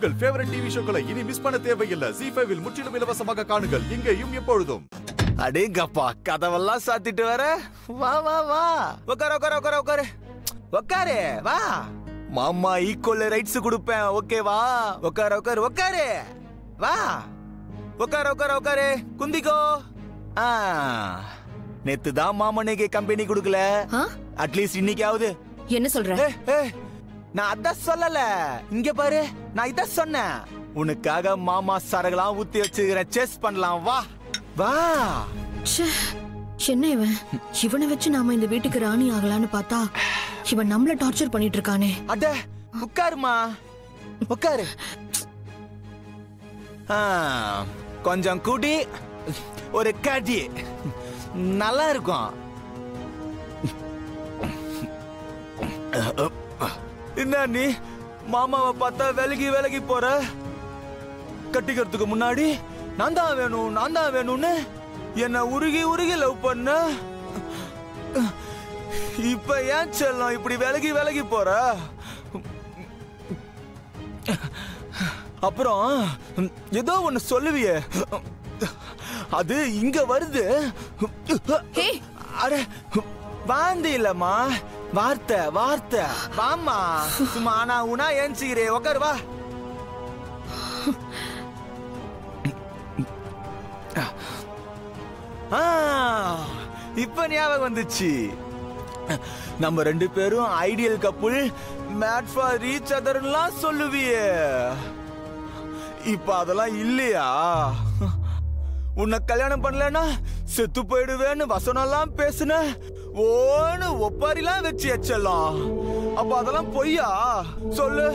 உங்கள் favourite TV ஷோக்களை இனி miss பண்ண தேவையில்லை ஜி ஃபைவில் முற்றிலும் இலவசமாக காணுங்கள் இங்கேயும் எப்பொழுதும் அடேங்கப்பா கதவெல்லாம் சாத்திட்டு வர வா வா வா உட்கார உட்கார உட்கார உட்காரு உட்காரு வா மாமா ஈக்குவல் ரைட்ஸ் கொடுப்பேன் ஓகேவா உட்கார உட்காரு உட்காரு வா உட்கார உட்கார உட்காரு குந்திக்கோ ஆ நேத்து தான் மாமனுக்கு கம்பெனி கொடுக்கல ஆ? அட்லீஸ்ட் இன்னைக்காவது என்ன சொல்ற ஏய், ஏய், நான் அதான் சொல்லல இங்க பாரு நான் இதான் சொன்னேன் உனக்காக மாமா சரகெல்லாம் ஊத்தி வச்சுக்கிறேன் சேஸ் பண்ணலாம் வா வா ச்சே, என்ன இவன் இவனை வச்சு நாம இந்த வீட்டுக்கு ராணி ஆகலான்னு பார்த்தா இவன் நம்மள டார்ச்சர் பண்ணிட்டு இருக்கானே அட உட்காருமா உட்காரு ஆ, கொஞ்சம் குடி ஒரு கடி நல்லா இருக்கும் என்ன நீ மாமாவை பார்த்தா விலகி விலகி போற கட்டிக்கிறதுக்கு முன்னாடி நான் தான் வேணும் நான் தான் வேணும்னு என்ன உருகி உருகி லவ் பண்ண இப்ப ஏன் செல்லம் இப்படி விலகி விலகி போற அப்புறம் ஏதோ ஒண்ணு சொல்லுவியே அது இங்க வருது ஹே அட வாந்தி இல்லம்மா வார்த்தை வார்த்தை வாம்மா சும்மா ஆனா உனா ஏஞ்சிக்கிறே உக்காரு வா ஆ, இப்ப ஞாபகம் வந்துச்சு நம்ம ரெண்டு பேரும் ideal couple made for each அதர்லாம் சொல்லுவியே இப்ப அதெல்லாம் இல்லையா உன்னை கல்யாணம் பண்ணலனா செத்து போயிடுவேன்னு வசனம்லாம் பேசுன ஓன்னு ஒப்பாரிலாம் வச்சு எச்சலாம் அப்ப அதெல்லாம் பொய்யா சொல்லு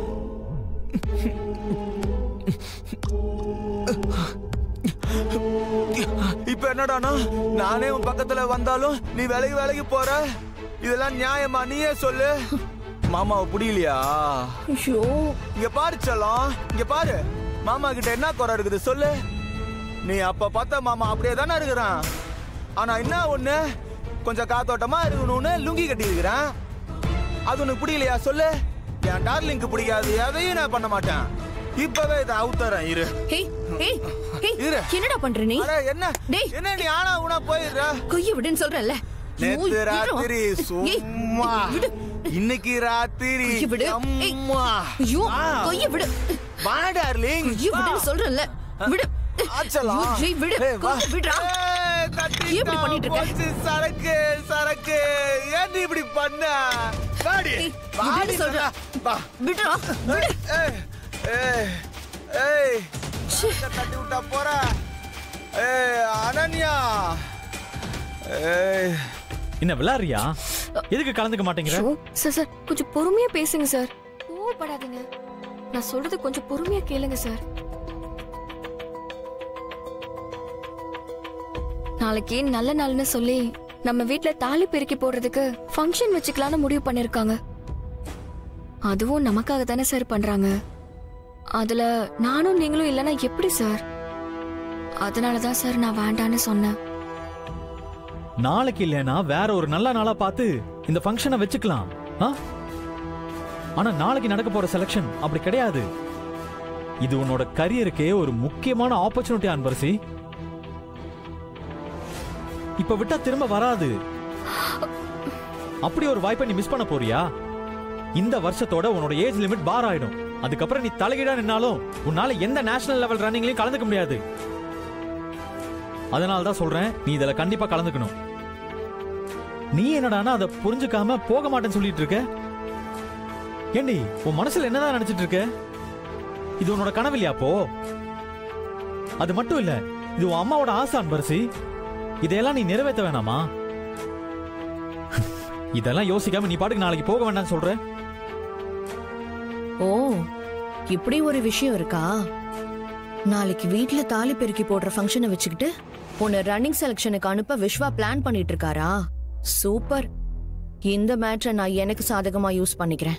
இப்ப என்னடானா நானே உன் பக்கத்துல வந்தாலும் நீ விலகி விலகி போற இதெல்லாம் நியாயமா நீயே சொல்லு மாமாவை புரியலையா ஐயோ இங்க பாரு செல்லம் இங்க பாரு மாமா கிட்ட என்ன குறை இருக்குது சொல்லு நீ அப்ப பார்த்த மாமா அப்படியே தானே இருக்கிறான் ஆனா என்ன ஒண்ணு கொஞ்சம் காத்தோட்டமா இருக்கணும்னு லுங்கி கட்டி இருக்கிறான் அது உனக்கு பிடிக்கலையா சொல்லு என் டார்லிங்க்கு பிடிக்காது எதையும் நான் பண்ண மாட்டேன் இப்பவே இதை அவுத்தரேன் இரு ஹே ஹே ஹே இரு. என்னடா பண்ற நீ அட என்ன டேய். என்ன நீ ஆனா உனா போயிடுற கொய்ய விடுன்னு சொல்றேன்ல நேத்து ஐயோ, ராத்திரி ஏய், சும்மா விடு. இன்னைக்கு ராத்திரி கொய்ய விடு ஏய், அம்மா ஐயோ வா. கொய்ய விடு வா டார்லிங் கொய்ய விடுன்னு சொல்றேன்ல விடு ஆச்சலாம். ஐயோ, ஜெய், விடு ஏய், வா. கொய்ய விடுடா ஏய், கத்திட்டா இப்படி பண்ணிட்டு இருக்க? போச்சு, சரக்கு சரக்கு ஏன் நீ இப்படி பண்ண வாடி ஏய், வாடி விடுன்னு சொல்றேன். வா விடுடா விடு ஏய் ஏய் ஏய் ச்சே. இதை தட்டி விட்டா போற ஏய் அனன்யா ஏய் என்ன விளாடுறியா எதுக்கு கலந்துக்க மாட்டேங்கிற ஷோ சார் சார் கொஞ்சம் பொறுமையா பேசுங்க சார் கோவப்படாதீங்க நான் சொல்றது கொஞ்சம் பொறுமையா கேளுங்க சார் நாளைக்கு நல்ல நாள்னு சொல்லி நம்ம வீட்ல தாலி பெருக்கி போடுறதுக்கு ஃபங்க்ஷன் வச்சுக்கலாம்னு முடிவு பண்ணிருக்காங்க அதுவும் நமக்காக தானே சார் பண்றாங்க அதுல நானும் நீங்களும் இல்லைன்னா எப்படி சார் அதனால தான் சார் நான் வேண்டான்னு சொன்னேன் நாளைக்கு இல்லைன்னா வேற ஒரு நல்ல நாளா பார்த்து இந்த ஃபங்க்ஷனை வச்சுக்கலாம் ஆ? ஆனா நாளைக்கு நடக்க போற செலக்ஷன் அப்படி கிடையாது இது உன்னோட கரியருக்கே ஒரு முக்கியமான ஆப்பர்ச்சுனிட்டி அன்பரசி இப்ப விட்டா திரும்ப வராது அப்படி ஒரு வாய்ப்பை நீ மிஸ் பண்ண போறியா இந்த வருஷத்தோட உன்னோட ஏஜ் லிமிட் பார் ஆயிடும் அதுக்கப்புறம் நீ தலைகீழா நின்னாலும் உன்னால எந்த நேஷனல் லெவல் ரன்னிங்லயும் கலந்துக்க முடியாது அதனால தான் சொல்றேன் நீ இதுல கண்டிப்பா கலந்துக்கணும் நீ என்னடானா அதை புரிஞ்சுக்காம போக மாட்டேன்னு சொல்லிட்டு இருக்க ஏண்டி உன் மனசுல என்னதான் நினைச்சிட்டு இருக்க இது உன்னோட கனவு இல்லையா அப்போ அது மட்டும் இல்ல இது உன் அம்மாவோட ஆசை அன்பரசி இதையெல்லாம் நீ நிறைவேற்ற வேணாமா இதெல்லாம் யோசிக்காம நீ பாட்டுக்கு நாளைக்கு போக வேண்டாம்னு சொல்ற ஓ இப்படி ஒரு விஷயம் இருக்கா நாளைக்கு வீட்ல தாலி பெருக்கி போடுற ஃபங்க்ஷனை வச்சுக்கிட்டு உன்னை ரன்னிங் செலக்ஷனுக்கு அனுப்ப விஸ்வா பிளான் பண்ணிட்டு இருக்காரா சூப்பர் இந்த மேட்ரை நான் எனக்கு சாதகமா யூஸ் பண்ணிக்கிறேன்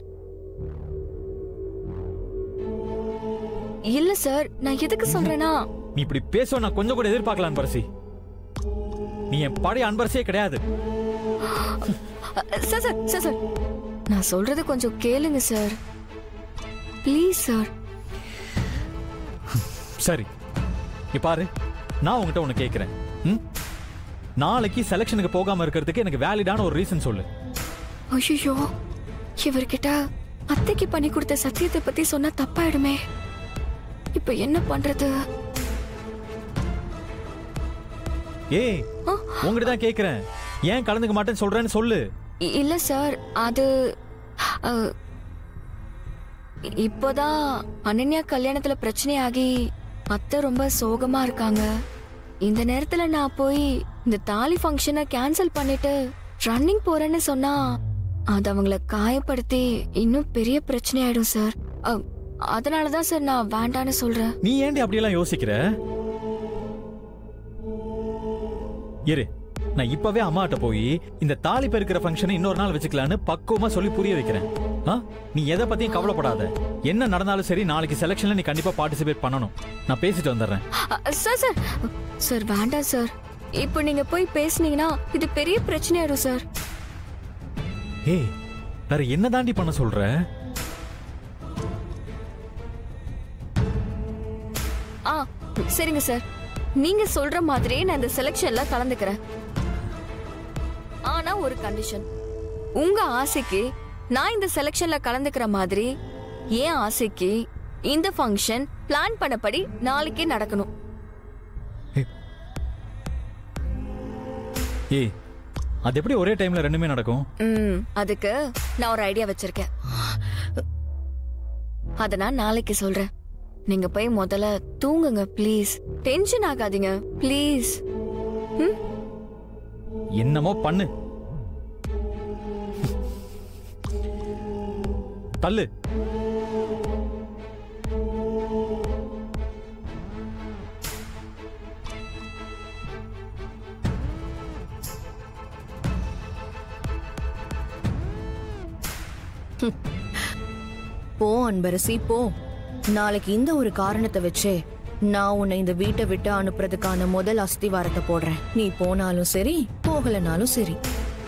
இல்ல சார் நான் எதுக்கு சொல்றேன்னா நீ இப்படி பேசுவ நான் கொஞ்சம் கூட எதிர்பார்க்கல அன்பரசி நீ என் பழைய அன்பரசியே கிடையாது அ, சார் சார் சார் சார் நான் சொல்றது கொஞ்சம் கேளுங்க சார் ப்ளீஸ் சார் சரி நீ பாரு நான் உங்ககிட்ட ஒன்று கேட்குறேன் ம் நாளைக்கு செலெக்ஷனுக்கு போகாம இருக்கிறதுக்கு எனக்கு வேலிடான ஒரு ரீசன் சொல்லு ஐயோ இவர்கிட்ட அத்தைக்கு பண்ணி கொடுத்த சத்தியத்தை பத்தி சொன்னா தப்பாயிடுமே இப்ப என்ன பண்றது ஏய் ஆ? உங்ககிட்ட தான் கேட்குறேன் ஏன் கலந்துக்க மாட்டேன்னு சொல்றேன்னு சொல்லு இ- இல்ல சார் அது அ, இ- இப்போதான் அனன்யா கல்யாணத்துல பிரச்சனையாகி அத்தை ரொம்ப சோகமா இருக்காங்க இந்த நேரத்துல நான் போய் இந்த தாலி ஃபங்க்ஷனை கேன்சல் பண்ணிட்டு ரன்னிங் போறேன்னு சொன்னா அது அவங்கள காயப்படுத்தி இன்னும் பெரிய பிரச்சனை ஆயிடும் சார் அ, அதனாலதான் சார் நான் வேண்டான்னு சொல்றேன் நீ ஏன்டி அப்படியெல்லாம் யோசிக்கிற இரு நான் இப்பவே அம்மாட்ட போய் இந்த தாலி பெருக்கிற ஃபங்க்ஷனை இன்னொரு நாள் வச்சுக்கலான்னு பக்குவமா சொல்லி புரிய வைக்கிறேன் ஆ? நீ எதை பத்தியும் கவலைப்படாத என்ன நடந்தாலும் சரி நாளைக்கு செலெக்ஷன்ல நீ கண்டிப்பா பார்ட்டிசிபேட் பண்ணணும் நான் பேசிட்டு வந்துடுறேன் அ, சார் சார் சார் வேண்டாம் சார் இப்போ நீங்க போய் பேசுனீங்கன்னா இது பெரிய பிரச்சனை ஆயிடும் சார் ஏய் வேற என்ன தாண்டி பண்ண சொல்ற ஆ சரிங்க சார் நீங்க சொல்ற மாதிரியே நான் இந்த செலெக்ஷன்ல கலந்துக்கிறேன் ஆனா ஒரு கண்டிஷன் உங்க ஆசைக்கு நான் இந்த செலெக்ஷன்ல கலந்துக்கிற மாதிரி என் ஆசைக்கு இந்த ஃபங்க்ஷன் பிளான் பண்ணபடி நாளைக்கே நடக்கணும் ஏய் அது எப்படி ஒரே டைம்ல ரெண்டுமே நடக்கும் ம் அதுக்கு நான் ஒரு ஐடியா வச்சிருக்கேன் அத நான் நாளைக்கு சொல்றேன் நீங்க போய் முதல்ல தூங்குங்க ப்ளீஸ் டென்ஷன் ஆகாதீங்க ப்ளீஸ் என்னமோ பண்ணு தள்ளு போ அன்பரசி போ நாளைக்கு இந்த ஒரு காரணத்தை வச்சு நான் உன்னை இந்த வீட்டை விட்டு அனுப்புறதுக்கான முதல் அஸ்திவாரத்தை போடுறேன் நீ போனாலும் சரி போகலனாலும் சரி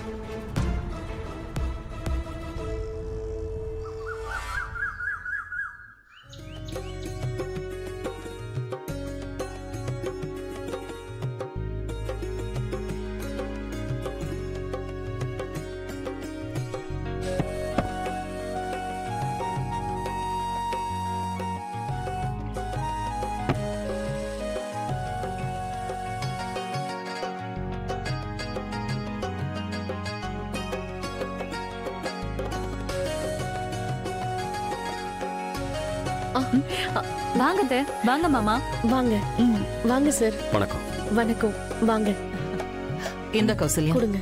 வாங்க அத்தை. வாங்க மாமா வாங்க வாங்க சார் வணக்கம் வணக்கம் வாங்க இந்த கௌசல்யா கொடுங்க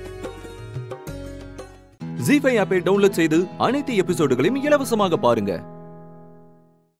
ஜி ஃபைவ் ஆப்பை டவுன்லோட் செய்து அனைத்து எபிசோடுகளையும் இலவசமாக பாருங்க